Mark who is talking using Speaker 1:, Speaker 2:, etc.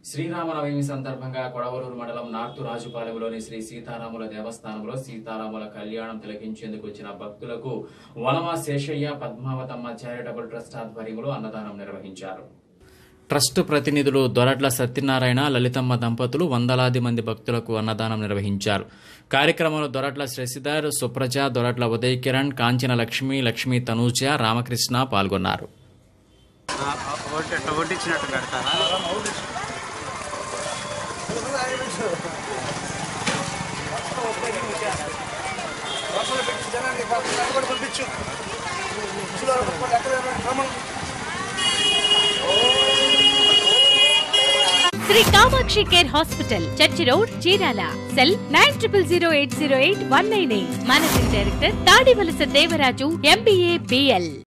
Speaker 1: శ్రీరామనవమి సందర్భంగా కొడవలూరు మండలం నార్తు రాజుపాలెంలోని శ్రీ సీతారాముల దేవస్థానంలో సీతారాముల కళ్యాణం తిలకించేందుకు వచ్చిన భక్తులకు వనమా శేషయ్య పద్మావతమ్మ చారిటబుల్ ట్రస్ట్ ఆధ్వర్యంలో అన్నదానం నిర్వహించారు ట్రస్ట్ ప్రతినిధులు దొరట్ల సత్యనారాయణ లలితమ్మ దంపతులు వందలాది మంది భక్తులకు అన్నదానం నిర్వహించారు కార్యక్రమంలో దొరట్ల శశిధర్ సుప్రజ దొరట్ల ఉదయ్ కిరణ్ కాంచన లక్ష్మి లక్ష్మీ తనూజ రామకృష్ణ పాల్గొన్నారు
Speaker 2: ఆ, ఒకటి అట్లా కొట్టించినట్టు పెడతారా
Speaker 3: Sri Kamakshi care hospital church road Chirala cell nine triple zero eight zero eight one nine eight managing director Tadivalasa Devaraju MBA BL